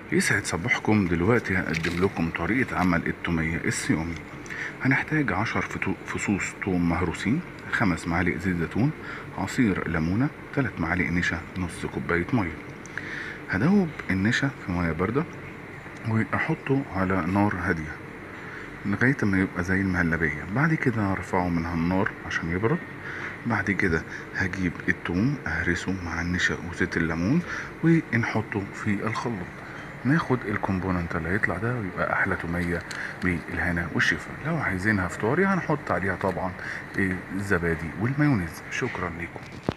يسعد صباحكم دلوقتي هقدم لكم طريقة عمل التومية الصيامي هنحتاج عشر فتو- فصوص توم مهروسين خمس معالق زيت زيتون عصير ليمونة تلات معالق نشا نص كوباية مية هدوب النشا في مية باردة وأحطه على نار هادية لغاية ما يبقى زي المهلبية بعد كده هرفعه من على النار عشان يبرد بعد كده هجيب التوم اهرسه مع النشا وزيت الليمون ونحطه في الخلاط ناخد الكومبوننت اللي هيطلع ده ويبقى احلى تومية بالهنا والشفا لو عايزينها فطاري هنحط عليها طبعا إيه، الزبادي والمايونيز شكرا لكم